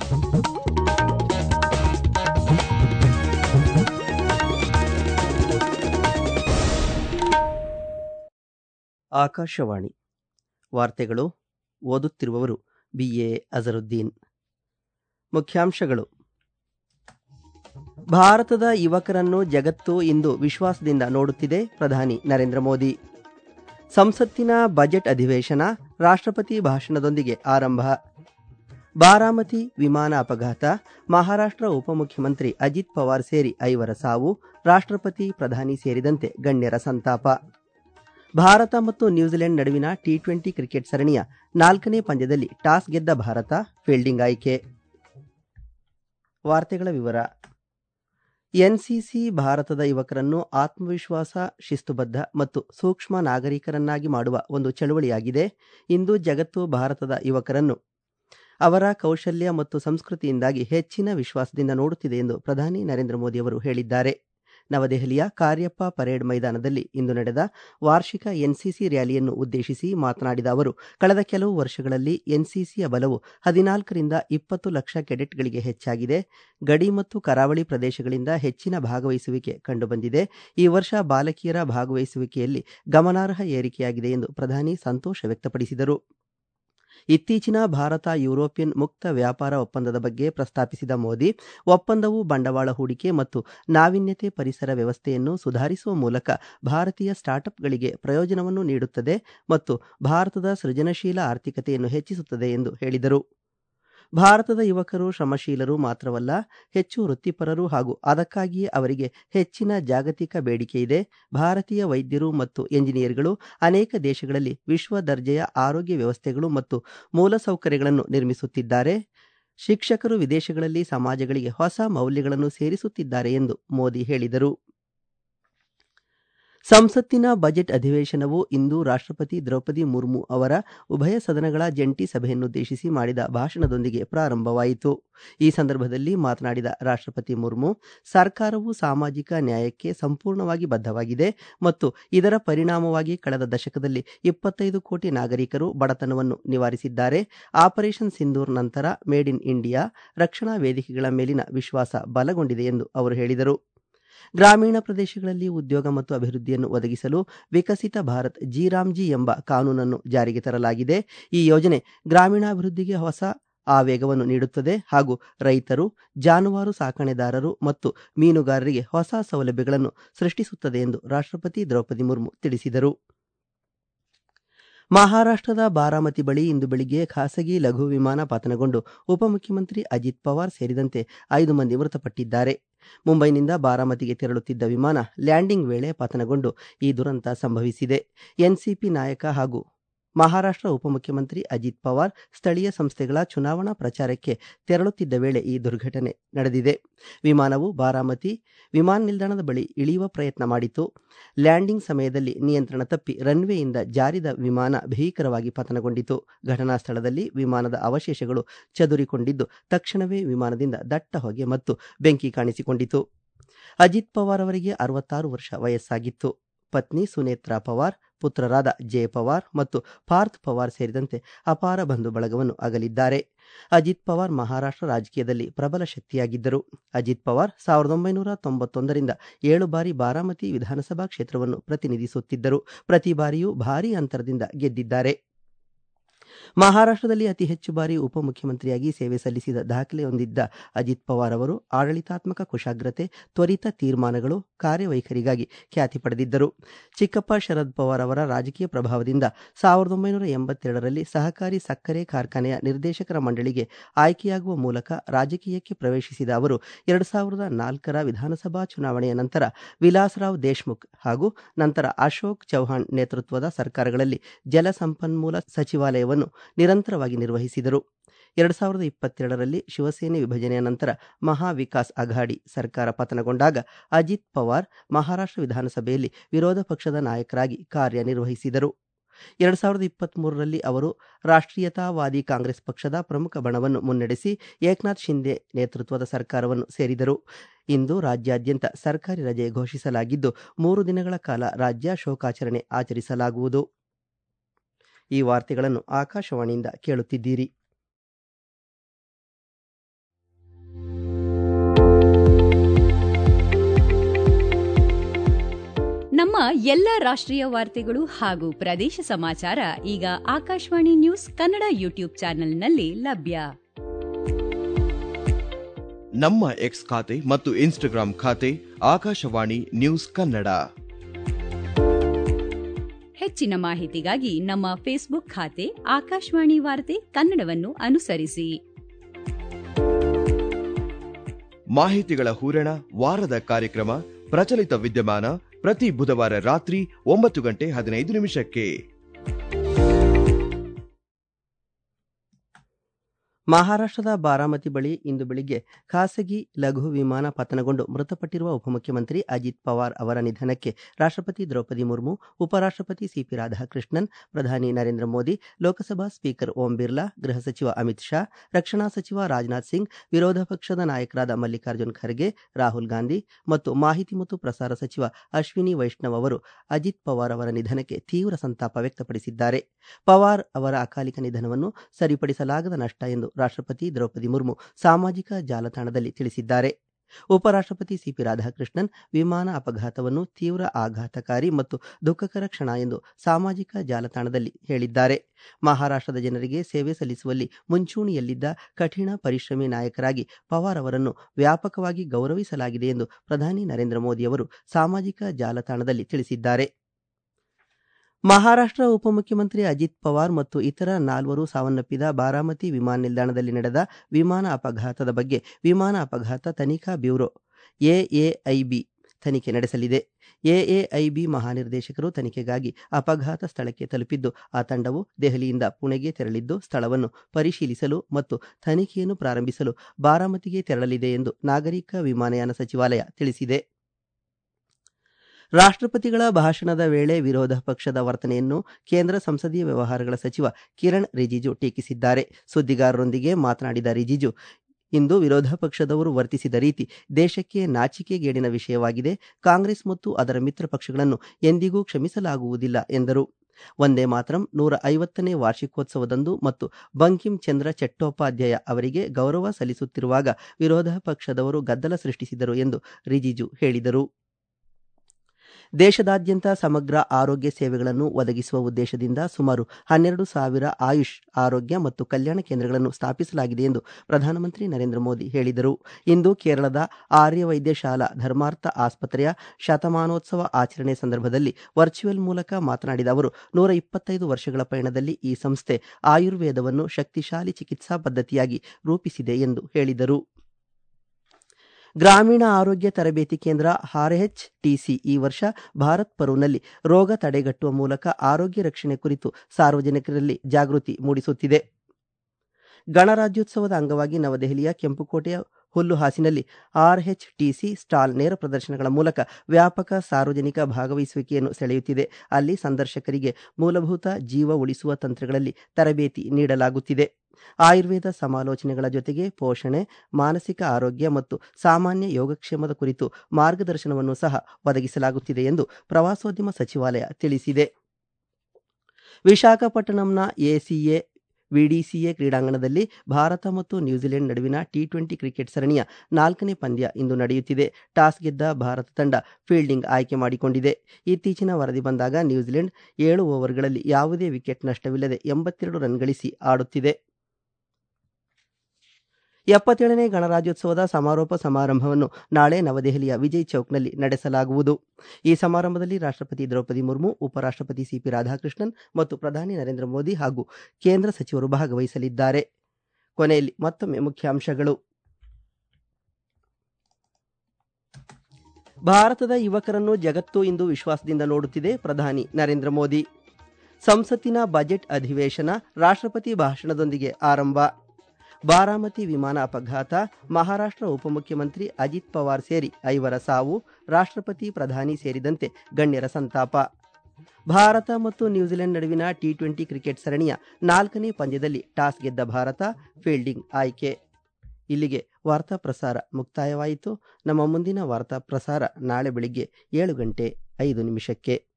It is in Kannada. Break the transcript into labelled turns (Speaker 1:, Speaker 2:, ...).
Speaker 1: ಆಕಾಶವಾಣಿ ವಾರ್ತೆಗಳು ಓದುತ್ತಿರುವವರು ಬಿಎ ಅಜರುದ್ದೀನ್ ಮುಖ್ಯಾಂಶಗಳು ಭಾರತದ ಯುವಕರನ್ನು ಜಗತ್ತು ಇಂದು ವಿಶ್ವಾಸದಿಂದ ನೋಡುತ್ತಿದೆ ಪ್ರಧಾನಿ ನರೇಂದ್ರ ಮೋದಿ ಸಂಸತ್ತಿನ ಬಜೆಟ್ ಅಧಿವೇಶನ ರಾಷ್ಟ್ರಪತಿ ಭಾಷಣದೊಂದಿಗೆ ಆರಂಭ ಬಾರಾಮತಿ ವಿಮಾನ ಅಪಘಾತ ಮಹಾರಾಷ್ಟ್ರ ಉಪಮುಖ್ಯಮಂತ್ರಿ ಅಜಿತ್ ಪವಾರ್ ಸೇರಿ ಐವರ ಸಾವು ರಾಷ್ಟ್ರಪತಿ ಪ್ರಧಾನಿ ಸೇರಿದಂತೆ ಗಣ್ಯರ ಸಂತಾಪ ಭಾರತ ಮತ್ತು ನ್ಯೂಜಿಲೆಂಡ್ ನಡುವಿನ ಟಿ ಟ್ವೆಂಟಿ ಕ್ರಿಕೆಟ್ ಸರಣಿಯ ನಾಲ್ಕನೇ ಪಂದ್ಯದಲ್ಲಿ ಟಾಸ್ ಗೆದ್ದ ಭಾರತ ಫೀಲ್ಡಿಂಗ್ ಆಯ್ಕೆ ವಾರ್ತೆಗಳ ವಿವರ ಎನ್ಸಿಸಿ ಭಾರತದ ಯುವಕರನ್ನು ಆತ್ಮವಿಶ್ವಾಸ ಶಿಸ್ತುಬದ್ಧ ಮತ್ತು ಸೂಕ್ಷ್ಮ ನಾಗರಿಕರನ್ನಾಗಿ ಮಾಡುವ ಒಂದು ಚಳುವಳಿಯಾಗಿದೆ ಇಂದು ಜಗತ್ತು ಭಾರತದ ಯುವಕರನ್ನು ಅವರ ಕೌಶಲ್ಯ ಮತ್ತು ಸಂಸ್ಕೃತಿಯಿಂದಾಗಿ ಹೆಚ್ಚಿನ ವಿಶ್ವಾಸದಿಂದ ನೋಡುತ್ತಿದೆ ಎಂದು ಪ್ರಧಾನಿ ನರೇಂದ್ರ ಮೋದಿ ಅವರು ಹೇಳಿದ್ದಾರೆ ನವದೆಹಲಿಯ ಕಾರ್ಯಪ್ಪ ಪರೇಡ್ ಮೈದಾನದಲ್ಲಿ ಇಂದು ನಡೆದ ವಾರ್ಷಿಕ ಎನ್ಸಿಸಿ ರ್ಯಾಲಿಯನ್ನು ಉದ್ದೇಶಿಸಿ ಮಾತನಾಡಿದ ಅವರು ಕಳೆದ ಕೆಲವು ವರ್ಷಗಳಲ್ಲಿ ಎನ್ಸಿಸಿಯ ಬಲವು ಹದಿನಾಲ್ಕರಿಂದ ಇಪ್ಪತ್ತು ಲಕ್ಷ ಕೆಡೆಟ್ಗಳಿಗೆ ಹೆಚ್ಚಾಗಿದೆ ಗಡಿ ಮತ್ತು ಕರಾವಳಿ ಪ್ರದೇಶಗಳಿಂದ ಹೆಚ್ಚಿನ ಭಾಗವಹಿಸುವಿಕೆ ಕಂಡುಬಂದಿದೆ ಈ ವರ್ಷ ಬಾಲಕಿಯರ ಭಾಗವಹಿಸುವಿಕೆಯಲ್ಲಿ ಗಮನಾರ್ಹ ಏರಿಕೆಯಾಗಿದೆ ಎಂದು ಪ್ರಧಾನಿ ಸಂತೋಷ ವ್ಯಕ್ತಪಡಿಸಿದರು ಇತ್ತೀಚಿನ ಭಾರತ ಯುರೋಪಿಯನ್ ಮುಕ್ತ ವ್ಯಾಪಾರ ಒಪ್ಪಂದದ ಬಗ್ಗೆ ಪ್ರಸ್ತಾಪಿಸಿದ ಮೋದಿ ಒಪ್ಪಂದವು ಬಂಡವಾಳ ಹೂಡಿಕೆ ಮತ್ತು ನಾವೀನ್ಯತೆ ಪರಿಸರ ವ್ಯವಸ್ಥೆಯನ್ನು ಸುಧಾರಿಸುವ ಮೂಲಕ ಭಾರತೀಯ ಸ್ಟಾರ್ಟ್ಅಪ್ಗಳಿಗೆ ಪ್ರಯೋಜನವನ್ನು ನೀಡುತ್ತದೆ ಮತ್ತು ಭಾರತದ ಸೃಜನಶೀಲ ಆರ್ಥಿಕತೆಯನ್ನು ಹೆಚ್ಚಿಸುತ್ತದೆ ಎಂದು ಹೇಳಿದರು ಭಾರತದ ಯುವಕರು ಶ್ರಮಶೀಲರು ಮಾತ್ರವಲ್ಲ ಹೆಚ್ಚು ವೃತ್ತಿಪರರು ಹಾಗೂ ಅದಕ್ಕಾಗಿಯೇ ಅವರಿಗೆ ಹೆಚ್ಚಿನ ಜಾಗತಿಕ ಬೇಡಿಕೆ ಇದೆ ಭಾರತೀಯ ವೈದ್ಯರು ಮತ್ತು ಎಂಜಿನಿಯರ್ಗಳು ಅನೇಕ ದೇಶಗಳಲ್ಲಿ ವಿಶ್ವ ದರ್ಜೆಯ ಆರೋಗ್ಯ ವ್ಯವಸ್ಥೆಗಳು ಮತ್ತು ಮೂಲಸೌಕರ್ಯಗಳನ್ನು ನಿರ್ಮಿಸುತ್ತಿದ್ದಾರೆ ಶಿಕ್ಷಕರು ವಿದೇಶಗಳಲ್ಲಿ ಸಮಾಜಗಳಿಗೆ ಹೊಸ ಮೌಲ್ಯಗಳನ್ನು ಸೇರಿಸುತ್ತಿದ್ದಾರೆ ಎಂದು ಮೋದಿ ಹೇಳಿದರು ಸಂಸತ್ತಿನ ಬಜೆಟ್ ಅಧಿವೇಶನವು ಇಂದು ರಾಷ್ಟ್ರಪತಿ ದ್ರೌಪದಿ ಮುರ್ಮು ಅವರ ಉಭಯ ಸದನಗಳ ಜಂಟಿ ಸಭೆಯನ್ನುದ್ದೇಶಿಸಿ ಮಾಡಿದ ಭಾಷಣದೊಂದಿಗೆ ಪ್ರಾರಂಭವಾಯಿತು ಈ ಸಂದರ್ಭದಲ್ಲಿ ಮಾತನಾಡಿದ ರಾಷ್ಟ್ರಪತಿ ಮುರ್ಮು ಸರ್ಕಾರವು ಸಾಮಾಜಿಕ ನ್ಯಾಯಕ್ಕೆ ಸಂಪೂರ್ಣವಾಗಿ ಬದ್ಧವಾಗಿದೆ ಮತ್ತು ಇದರ ಪರಿಣಾಮವಾಗಿ ಕಳೆದ ದಶಕದಲ್ಲಿ ಇಪ್ಪತ್ತೈದು ಕೋಟಿ ನಾಗರಿಕರು ಬಡತನವನ್ನು ನಿವಾರಿಸಿದ್ದಾರೆ ಆಪರೇಷನ್ ಸಿಂಧೂರ್ ನಂತರ ಮೇಡ್ ಇನ್ ಇಂಡಿಯಾ ರಕ್ಷಣಾ ವೇದಿಕೆಗಳ ಮೇಲಿನ ವಿಶ್ವಾಸ ಬಲಗೊಂಡಿದೆ ಎಂದು ಅವರು ಹೇಳಿದರು ಗ್ರಾಮೀಣ ಪ್ರದೇಶಗಳಲ್ಲಿ ಉದ್ಯೋಗ ಮತ್ತು ಅಭಿವೃದ್ಧಿಯನ್ನು ಒದಗಿಸಲು ವಿಕಸಿತ ಭಾರತ್ ಜಿರಾಮ್ಜಿ ಎಂಬ ಕಾನೂನನ್ನು ಜಾರಿಗೆ ತರಲಾಗಿದೆ ಈ ಯೋಜನೆ ಗ್ರಾಮೀಣಾಭಿವೃದ್ಧಿಗೆ ಹೊಸ ಆವೇಗವನ್ನು ನೀಡುತ್ತದೆ ಹಾಗೂ ರೈತರು ಜಾನುವಾರು ಸಾಕಣೆದಾರರು ಮತ್ತು ಮೀನುಗಾರರಿಗೆ ಹೊಸ ಸೌಲಭ್ಯಗಳನ್ನು ಸೃಷ್ಟಿಸುತ್ತದೆ ಎಂದು ರಾಷ್ಟ್ರಪತಿ ದ್ರೌಪದಿ ಮುರ್ಮು ತಿಳಿಸಿದರು ಮಹಾರಾಷ್ಟ್ರದ ಬಾರಾಮತಿ ಬಳಿ ಇಂದು ಬೆಳಿಗ್ಗೆ ಖಾಸಗಿ ಲಘು ವಿಮಾನ ಪತನಗೊಂಡು ಉಪಮುಖ್ಯಮಂತ್ರಿ ಅಜಿತ್ ಪವಾರ್ ಸೇರಿದಂತೆ ಐದು ಮಂದಿ ಮೃತಪಟ್ಟಿದ್ದಾರೆ ಮುಂಬೈನಿಂದ ಬಾರಾಮತಿಗೆ ತೆರಳುತ್ತಿದ್ದ ವಿಮಾನ ಲ್ಯಾಂಡಿಂಗ್ ವೇಳೆ ಪತನಗೊಂಡು ಈ ದುರಂತ ಸಂಭವಿಸಿದೆ ಎನ್ಸಿಪಿ ನಾಯಕ ಹಾಗೂ ಮಹಾರಾಷ್ಟ್ರ ಉಪಮುಖ್ಯಮಂತ್ರಿ ಅಜಿತ್ ಪವಾರ್ ಸ್ಥಳೀಯ ಸಂಸ್ಥೆಗಳ ಚುನಾವಣಾ ಪ್ರಚಾರಕ್ಕೆ ತೆರಳುತ್ತಿದ್ದ ವೇಳೆ ಈ ದುರ್ಘಟನೆ ನಡೆದಿದೆ ವಿಮಾನವು ಬಾರಾಮತಿ ವಿಮಾನ ನಿಲ್ದಾಣದ ಬಳಿ ಇಳಿಯುವ ಪ್ರಯತ್ನ ಮಾಡಿತು ಲ್ಯಾಂಡಿಂಗ್ ಸಮಯದಲ್ಲಿ ನಿಯಂತ್ರಣ ತಪ್ಪಿ ರನ್ವೇಯಿಂದ ಜಾರಿದ ವಿಮಾನ ಭೀಕರವಾಗಿ ಪತನಗೊಂಡಿತು ಘಟನಾ ಸ್ಥಳದಲ್ಲಿ ವಿಮಾನದ ಅವಶೇಷಗಳು ಚದುರಿಕೊಂಡಿದ್ದು ತಕ್ಷಣವೇ ವಿಮಾನದಿಂದ ದಟ್ಟ ಹೊಗೆ ಮತ್ತು ಬೆಂಕಿ ಕಾಣಿಸಿಕೊಂಡಿತು ಅಜಿತ್ ಪವಾರ್ ಅವರಿಗೆ ಅರವತ್ತಾರು ವರ್ಷ ವಯಸ್ಸಾಗಿತ್ತು ಪತ್ನಿ ಸುನೇತ್ರಾ ಪವಾರ್ ಪುತ್ರರಾದ ಜಯ ಪವಾರ್ ಮತ್ತು ಪಾರ್ಥ್ ಪವಾರ್ ಸೇರಿದಂತೆ ಅಪಾರ ಬಂಧು ಬಳಗವನ್ನು ಅಗಲಿದ್ದಾರೆ ಅಜಿತ್ ಪವಾರ್ ಮಹಾರಾಷ್ಟ್ರ ರಾಜಕೀಯದಲ್ಲಿ ಪ್ರಬಲ ಶಕ್ತಿಯಾಗಿದ್ದರು ಅಜಿತ್ ಪವಾರ್ ಸಾವಿರದ ಒಂಬೈನೂರ ತೊಂಬತ್ತೊಂದರಿಂದ ಏಳು ಬಾರಿ ಬಾರಾಮತಿ ವಿಧಾನಸಭಾ ಕ್ಷೇತ್ರವನ್ನು ಪ್ರತಿನಿಧಿಸುತ್ತಿದ್ದರು ಪ್ರತಿ ಬಾರಿಯೂ ಭಾರೀ ಅಂತರದಿಂದ ಗೆದ್ದಿದ್ದಾರೆ ಮಹಾರಾಷ್ಟ್ರದಲ್ಲಿ ಅತಿ ಹೆಚ್ಚು ಬಾರಿ ಉಪಮುಖ್ಯಮಂತ್ರಿಯಾಗಿ ಸೇವೆ ಸಲ್ಲಿಸಿದ ದಾಖಲೆ ಹೊಂದಿದ್ದ ಅಜಿತ್ ಪವಾರ್ ಅವರು ಆಡಳಿತಾತ್ಮಕ ಕುಶಾಗ್ರತೆ ತ್ವರಿತ ತೀರ್ಮಾನಗಳು ಕಾರ್ಯವೈಖರಿಗಾಗಿ ಖ್ಯಾತಿ ಪಡೆದಿದ್ದರು ಚಿಕ್ಕಪ್ಪ ಶರದ್ ಪವಾರ್ ಅವರ ರಾಜಕೀಯ ಪ್ರಭಾವದಿಂದ ಸಾವಿರದ ಒಂಬೈನೂರ ಎಂಬತ್ತೆರಡರಲ್ಲಿ ಸಹಕಾರಿ ಸಕ್ಕರೆ ಕಾರ್ಖಾನೆಯ ನಿರ್ದೇಶಕರ ಮಂಡಳಿಗೆ ಆಯ್ಕೆಯಾಗುವ ಮೂಲಕ ರಾಜಕೀಯಕ್ಕೆ ಪ್ರವೇಶಿಸಿದ ಅವರು ಎರಡು ಸಾವಿರದ ನಾಲ್ಕರ ವಿಧಾನಸಭಾ ಚುನಾವಣೆಯ ನಂತರ ವಿಲಾಸರಾವ್ ದೇಶ್ಮುಖ್ ಹಾಗೂ ನಂತರ ಅಶೋಕ್ ಚೌಹಾಣ್ ನೇತೃತ್ವದ ಸರ್ಕಾರಗಳಲ್ಲಿ ಜಲಸಂಪನ್ಮೂಲ ಸಚಿವಾಲಯವನ್ನು ನಿರಂತರವಾಗಿ ನಿರ್ವಹಿಸಿದರು ಎರಡು ಸಾವಿರದ ಇಪ್ಪತ್ತೆರಡರಲ್ಲಿ ಶಿವಸೇನೆ ವಿಭಜನೆಯ ನಂತರ ಮಹಾ ವಿಕಾಸ್ ಅಘಾಡಿ ಸರ್ಕಾರ ಪತನಗೊಂಡಾಗ ಅಜಿತ್ ಪವಾರ್ ಮಹಾರಾಷ್ಟ್ರ ವಿಧಾನಸಭೆಯಲ್ಲಿ ವಿರೋಧ ಪಕ್ಷದ ನಾಯಕರಾಗಿ ಕಾರ್ಯನಿರ್ವಹಿಸಿದರು ಎರಡು ಸಾವಿರದ ಇಪ್ಪತ್ತ್ಮೂರರಲ್ಲಿ ಅವರು ರಾಷ್ಟ್ರೀಯತಾವಾದಿ ಕಾಂಗ್ರೆಸ್ ಪಕ್ಷದ ಪ್ರಮುಖ ಬಣವನ್ನು ಮುನ್ನಡೆಸಿ ಏಕನಾಥ್ ಶಿಂದೆ ನೇತೃತ್ವದ ಸರ್ಕಾರವನ್ನು ಸೇರಿದರು ಇಂದು ರಾಜ್ಯಾದ್ಯಂತ ಸರ್ಕಾರಿ ರಜೆ ಘೋಷಿಸಲಾಗಿದ್ದು ಮೂರು ದಿನಗಳ ಕಾಲ ರಾಜ್ಯ ಶೋಕಾಚರಣೆ ಆಚರಿಸಲಾಗುವುದು ಈ ವಾರ್ತೆಗಳನ್ನು ಆಕಾಶವಾಣಿಯಿಂದ ಕೇಳುತ್ತಿದ್ದೀರಿ
Speaker 2: ಎಲ್ಲ ರಾಷ್ಟ್ರೀಯ ವಾರ್ತೆಗಳು ಹಾಗೂ ಪ್ರದೇಶ ಸಮಾಚಾರ ಈಗ ಆಕಾಶವಾಣಿ ನ್ಯೂಸ್ ಕನ್ನಡ ಯೂಟ್ಯೂಬ್ ಚಾನೆಲ್ನಲ್ಲಿ ಲಭ್ಯ
Speaker 3: ನಮ್ಮ ಎಕ್ಸ್ ಖಾತೆ ಮತ್ತು ಇನ್ಸ್ಟಾಗ್ರಾಂ ಖಾತೆ ಆಕಾಶವಾಣಿ ನ್ಯೂಸ್ ಕನ್ನಡ
Speaker 2: ಹೆಚ್ಚಿನ ಮಾಹಿತಿಗಾಗಿ ನಮ್ಮ ಫೇಸ್ಬುಕ್ ಖಾತೆ ಆಕಾಶವಾಣಿ ವಾರ್ತೆ ಕನ್ನಡವನ್ನು ಅನುಸರಿಸಿ
Speaker 3: ಮಾಹಿತಿಗಳ ಹೂರಣ ವಾರದ ಕಾರ್ಯಕ್ರಮ ಪ್ರಚಲಿತ ವಿದ್ಯಮಾನ ಪ್ರತಿ ಬುಧವಾರ ರಾತ್ರಿ ಒಂಬತ್ತು ಗಂಟೆ ಹದಿನೈದು ನಿಮಿಷಕ್ಕೆ
Speaker 1: ಮಹಾರಾಷ್ಟ್ರದ ಬಾರಾಮತಿ ಬಳಿ ಇಂದು ಬೆಳಿಗ್ಗೆ ಖಾಸಗಿ ಲಘು ವಿಮಾನ ಪತನಗೊಂಡು ಮೃತಪಟ್ಟಿರುವ ಉಪಮುಖ್ಯಮಂತ್ರಿ ಅಜಿತ್ ಪವಾರ್ ಅವರ ನಿಧನಕ್ಕೆ ರಾಷ್ಟ್ರಪತಿ ದ್ರೌಪದಿ ಮುರ್ಮು ಉಪರಾಷ್ಟ್ರಪತಿ ಸಿಪಿ ರಾಧಾಕೃಷ್ಣನ್ ಪ್ರಧಾನಿ ನರೇಂದ್ರ ಮೋದಿ ಲೋಕಸಭಾ ಸ್ಪೀಕರ್ ಓಂ ಬಿರ್ಲಾ ಗೃಹ ಸಚಿವ ಅಮಿತ್ ಶಾ ರಕ್ಷಣಾ ಸಚಿವ ರಾಜನಾಥ್ ಸಿಂಗ್ ವಿರೋಧ ಪಕ್ಷದ ನಾಯಕರಾದ ಮಲ್ಲಿಕಾರ್ಜುನ್ ಖರ್ಗೆ ರಾಹುಲ್ ಗಾಂಧಿ ಮತ್ತು ಮಾಹಿತಿ ಮತ್ತು ಪ್ರಸಾರ ಸಚಿವ ಅಶ್ವಿನಿ ವೈಷ್ಣವ್ ಅವರು ಅಜಿತ್ ಪವಾರ್ ಅವರ ನಿಧನಕ್ಕೆ ತೀವ್ರ ಸಂತಾಪ ವ್ಯಕ್ತಪಡಿಸಿದ್ದಾರೆ ಪವಾರ್ ಅವರ ಅಕಾಲಿಕ ನಿಧನವನ್ನು ಸರಿಪಡಿಸಲಾಗದ ನಷ್ಟ ಎಂದು ರಾಷ್ಟ್ರಪತಿ ದ್ರೌಪದಿ ಮುರ್ಮು ಸಾಮಾಜಿಕ ಜಾಲತಾಣದಲ್ಲಿ ತಿಳಿಸಿದ್ದಾರೆ ಉಪರಾಷ್ಟ್ರಪತಿ ಸಿಪಿ ರಾಧಾಕೃಷ್ಣನ್ ವಿಮಾನ ಅಪಘಾತವನ್ನು ತೀವ್ರ ಆಘಾತಕಾರಿ ಮತ್ತು ದುಃಖಕರ ಕ್ಷಣ ಎಂದು ಸಾಮಾಜಿಕ ಜಾಲತಾಣದಲ್ಲಿ ಹೇಳಿದ್ದಾರೆ ಮಹಾರಾಷ್ಟ್ರದ ಜನರಿಗೆ ಸೇವೆ ಸಲ್ಲಿಸುವಲ್ಲಿ ಮುಂಚೂಣಿಯಲ್ಲಿದ್ದ ಕಠಿಣ ಪರಿಶ್ರಮಿ ನಾಯಕರಾಗಿ ಪವಾರ್ ಅವರನ್ನು ವ್ಯಾಪಕವಾಗಿ ಗೌರವಿಸಲಾಗಿದೆ ಎಂದು ಪ್ರಧಾನಿ ನರೇಂದ್ರ ಮೋದಿ ಅವರು ಸಾಮಾಜಿಕ ಜಾಲತಾಣದಲ್ಲಿ ತಿಳಿಸಿದ್ದಾರೆ ಮಹಾರಾಷ್ಟ್ರ ಉಪಮುಖ್ಯಮಂತ್ರಿ ಅಜಿತ್ ಪವಾರ್ ಮತ್ತು ಇತರ ನಾಲ್ವರು ಸಾವನ್ನಪ್ಪಿದ ಬಾರಾಮತಿ ವಿಮಾನ ನಿಲ್ದಾಣದಲ್ಲಿ ನಡೆದ ವಿಮಾನ ಅಪಘಾತದ ಬಗ್ಗೆ ವಿಮಾನ ಅಪಘಾತ ತನಿಖಾ ಬ್ಯೂರೋ ಎಎಐಬಿ ತನಿಖೆ ನಡೆಸಲಿದೆ ಎಎಐಬಿ ಮಹಾನಿರ್ದೇಶಕರು ತನಿಖೆಗಾಗಿ ಅಪಘಾತ ಸ್ಥಳಕ್ಕೆ ತಲುಪಿದ್ದು ಆ ತಂಡವು ದೆಹಲಿಯಿಂದ ಪುಣೆಗೆ ತೆರಳಿದ್ದು ಸ್ಥಳವನ್ನು ಪರಿಶೀಲಿಸಲು ಮತ್ತು ತನಿಖೆಯನ್ನು ಪ್ರಾರಂಭಿಸಲು ಬಾರಾಮತಿಗೆ ತೆರಳಲಿದೆ ಎಂದು ನಾಗರಿಕ ವಿಮಾನಯಾನ ಸಚಿವಾಲಯ ತಿಳಿಸಿದೆ ರಾಷ್ಟ್ರಪತಿಗಳ ಭಾಷಣದ ವೇಳೆ ವಿರೋಧ ಪಕ್ಷದ ವರ್ತನೆಯನ್ನು ಕೇಂದ್ರ ಸಂಸದೀಯ ವ್ಯವಹಾರಗಳ ಸಚಿವ ಕಿರಣ್ ರಿಜಿಜು ಟೀಕಿಸಿದ್ದಾರೆ ಸುದ್ದಿಗಾರರೊಂದಿಗೆ ಮಾತನಾಡಿದ ರಿಜಿಜು ಇಂದು ವಿರೋಧ ಪಕ್ಷದವರು ವರ್ತಿಸಿದ ರೀತಿ ದೇಶಕ್ಕೆ ನಾಚಿಕೆಗೇಡಿನ ವಿಷಯವಾಗಿದೆ ಕಾಂಗ್ರೆಸ್ ಮತ್ತು ಅದರ ಮಿತ್ರ ಪಕ್ಷಗಳನ್ನು ಎಂದಿಗೂ ಕ್ಷಮಿಸಲಾಗುವುದಿಲ್ಲ ಎಂದರು ಒಂದೇ ಮಾತರಂ ನೂರ ಐವತ್ತನೇ ವಾರ್ಷಿಕೋತ್ಸವದಂದು ಮತ್ತು ಬಂಕಿಂ ಚಂದ್ರ ಚಟ್ಟೋಪಾಧ್ಯಾಯ ಅವರಿಗೆ ಗೌರವ ಸಲ್ಲಿಸುತ್ತಿರುವಾಗ ವಿರೋಧ ಪಕ್ಷದವರು ಗದ್ದಲ ಸೃಷ್ಟಿಸಿದರು ಎಂದು ರಿಜಿಜು ಹೇಳಿದರು ದೇಶದಾದ್ಯಂತ ಸಮಗ್ರ ಆರೋಗ್ಯ ಸೇವೆಗಳನ್ನು ಒದಗಿಸುವ ಉದ್ದೇಶದಿಂದ ಸುಮಾರು ಹನ್ನೆರಡು ಸಾವಿರ ಆಯುಷ್ ಆರೋಗ್ಯ ಮತ್ತು ಕಲ್ಯಾಣ ಕೇಂದ್ರಗಳನ್ನು ಸ್ಥಾಪಿಸಲಾಗಿದೆ ಎಂದು ಪ್ರಧಾನಮಂತ್ರಿ ನರೇಂದ್ರ ಮೋದಿ ಹೇಳಿದರು ಇಂದು ಕೇರಳದ ಆರ್ಯ ವೈದ್ಯಶಾಲಾ ಧರ್ಮಾರ್ಥ ಆಸ್ಪತ್ರೆಯ ಶತಮಾನೋತ್ಸವ ಆಚರಣೆ ಸಂದರ್ಭದಲ್ಲಿ ವರ್ಚುವಲ್ ಮೂಲಕ ಮಾತನಾಡಿದ ಅವರು ನೂರ ಇಪ್ಪತ್ತೈದು ವರ್ಷಗಳ ಪಯಣದಲ್ಲಿ ಈ ಸಂಸ್ಥೆ ಆಯುರ್ವೇದವನ್ನು ಶಕ್ತಿಶಾಲಿ ಚಿಕಿತ್ಸಾ ಪದ್ಧತಿಯಾಗಿ ರೂಪಿಸಿದೆ ಎಂದು ಹೇಳಿದರು ಗ್ರಾಮೀಣ ಆರೋಗ್ಯ ತರಬೇತಿ ಕೇಂದ್ರ ಆರ್ಎಚ್ ಟಿಸಿ ಈ ವರ್ಷ ಭಾರತ್ ಪರ್ವ್ನಲ್ಲಿ ರೋಗ ತಡೆಗಟ್ಟುವ ಮೂಲಕ ಆರೋಗ್ಯ ರಕ್ಷಣೆ ಕುರಿತು ಸಾರ್ವಜನಿಕರಲ್ಲಿ ಜಾಗೃತಿ ಮೂಡಿಸುತ್ತಿದೆ ಗಣರಾಜ್ಯೋತ್ಸವದ ಅಂಗವಾಗಿ ನವದೆಹಲಿಯ ಕೆಂಪುಕೋಟೆಯ ಹುಲ್ಲುಹಾಸಿನಲ್ಲಿ ಆರ್ಎಚ್ಟಿಸಿ ಸ್ಟಾಲ್ ನೇರ ಪ್ರದರ್ಶನಗಳ ಮೂಲಕ ವ್ಯಾಪಕ ಸಾರ್ವಜನಿಕ ಭಾಗವಹಿಸುವಿಕೆಯನ್ನು ಸೆಳೆಯುತ್ತಿದೆ ಅಲ್ಲಿ ಸಂದರ್ಶಕರಿಗೆ ಮೂಲಭೂತ ಜೀವ ಉಳಿಸುವ ತಂತ್ರಗಳಲ್ಲಿ ತರಬೇತಿ ನೀಡಲಾಗುತ್ತಿದೆ ಆಯುರ್ವೇದ ಸಮಾಲೋಚನೆಗಳ ಜೊತೆಗೆ ಪೋಷಣೆ ಮಾನಸಿಕ ಆರೋಗ್ಯ ಮತ್ತು ಸಾಮಾನ್ಯ ಯೋಗಕ್ಷೇಮದ ಕುರಿತು ಮಾರ್ಗದರ್ಶನವನ್ನು ಸಹ ಒದಗಿಸಲಾಗುತ್ತಿದೆ ಎಂದು ಪ್ರವಾಸೋದ್ಯಮ ಸಚಿವಾಲಯ ತಿಳಿಸಿದೆ ವಿಶಾಖಪಟ್ಟಣಂನ ಎಸಿಎ ವಿಡಿಸಿಎ ಕ್ರೀಡಾಂಗಣದಲ್ಲಿ ಭಾರತ ಮತ್ತು ನ್ಯೂಜಿಲೆಂಡ್ ನಡುವಿನ ಟಿ ಟ್ವೆಂಟಿ ಕ್ರಿಕೆಟ್ ಸರಣಿಯ ನಾಲ್ಕನೇ ಪಂದ್ಯ ಇಂದು ನಡೆಯುತ್ತಿದೆ ಟಾಸ್ ಗೆದ್ದ ಭಾರತ ತಂಡ ಫೀಲ್ಡಿಂಗ್ ಆಯ್ಕೆ ಮಾಡಿಕೊಂಡಿದೆ ಇತ್ತೀಚಿನ ವರದಿ ಬಂದಾಗ ನ್ಯೂಜಿಲೆಂಡ್ ಏಳು ಓವರ್ಗಳಲ್ಲಿ ಯಾವುದೇ ವಿಕೆಟ್ ನಷ್ಟವಿಲ್ಲದೆ ಎಂಬತ್ತೆರಡು ರನ್ ಗಳಿಸಿ ಆಡುತ್ತಿದೆ ಎಪ್ಪತ್ತೇಳನೇ ಗಣರಾಜ್ಯೋತ್ಸವದ ಸಮಾರೋಪ ಸಮಾರಂಭವನ್ನು ನಾಳೆ ನವದೆಹಲಿಯ ವಿಜಯ್ ಚೌಕ್ನಲ್ಲಿ ನಡೆಸಲಾಗುವುದು ಈ ಸಮಾರಂಭದಲ್ಲಿ ರಾಷ್ಟ್ರಪತಿ ದ್ರೌಪದಿ ಮುರ್ಮು ಉಪರಾಷ್ಟ್ರಪತಿ ಸಿಪಿ ರಾಧಾಕೃಷ್ಣನ್ ಮತ್ತು ಪ್ರಧಾನಿ ನರೇಂದ್ರ ಮೋದಿ ಹಾಗೂ ಕೇಂದ್ರ ಸಚಿವರು ಭಾಗವಹಿಸಲಿದ್ದಾರೆ ಕೊನೆಯಲ್ಲಿ ಮತ್ತೊಮ್ಮೆ ಮುಖ್ಯಾಂಶಗಳು ಭಾರತದ ಯುವಕರನ್ನು ಜಗತ್ತು ಇಂದು ವಿಶ್ವಾಸದಿಂದ ನೋಡುತ್ತಿದೆ ಪ್ರಧಾನಿ ನರೇಂದ್ರ ಮೋದಿ ಸಂಸತ್ತಿನ ಬಜೆಟ್ ಅಧಿವೇಶನ ರಾಷ್ಟ್ರಪತಿ ಭಾಷಣದೊಂದಿಗೆ ಆರಂಭ ಬಾರಾಮತಿ ವಿಮಾನ ಅಪಘಾತ ಮಹಾರಾಷ್ಟ್ರ ಉಪಮುಖ್ಯಮಂತ್ರಿ ಅಜಿತ್ ಪವಾರ್ ಸೇರಿ ಐವರ ಸಾವು ರಾಷ್ಟ್ರಪತಿ ಪ್ರಧಾನಿ ಸೇರಿದಂತೆ ಗಣ್ಯರ ಸಂತಾಪ ಭಾರತ ಮತ್ತು ನ್ಯೂಜಿಲೆಂಡ್ ನಡುವಿನ ಟಿ ಟ್ವೆಂಟಿ ಕ್ರಿಕೆಟ್ ಸರಣಿಯ ನಾಲ್ಕನೇ ಪಂದ್ಯದಲ್ಲಿ ಟಾಸ್ ಗೆದ್ದ ಭಾರತ ಫೀಲ್ಡಿಂಗ್ ಆಯ್ಕೆ ಇಲ್ಲಿಗೆ ವಾರ್ತಾ ಪ್ರಸಾರ ಮುಕ್ತಾಯವಾಯಿತು ನಮ್ಮ ಮುಂದಿನ ವಾರ್ತಾ ಪ್ರಸಾರ ನಾಳೆ ಬೆಳಿಗ್ಗೆ ಏಳು ಗಂಟೆ ಐದು ನಿಮಿಷಕ್ಕೆ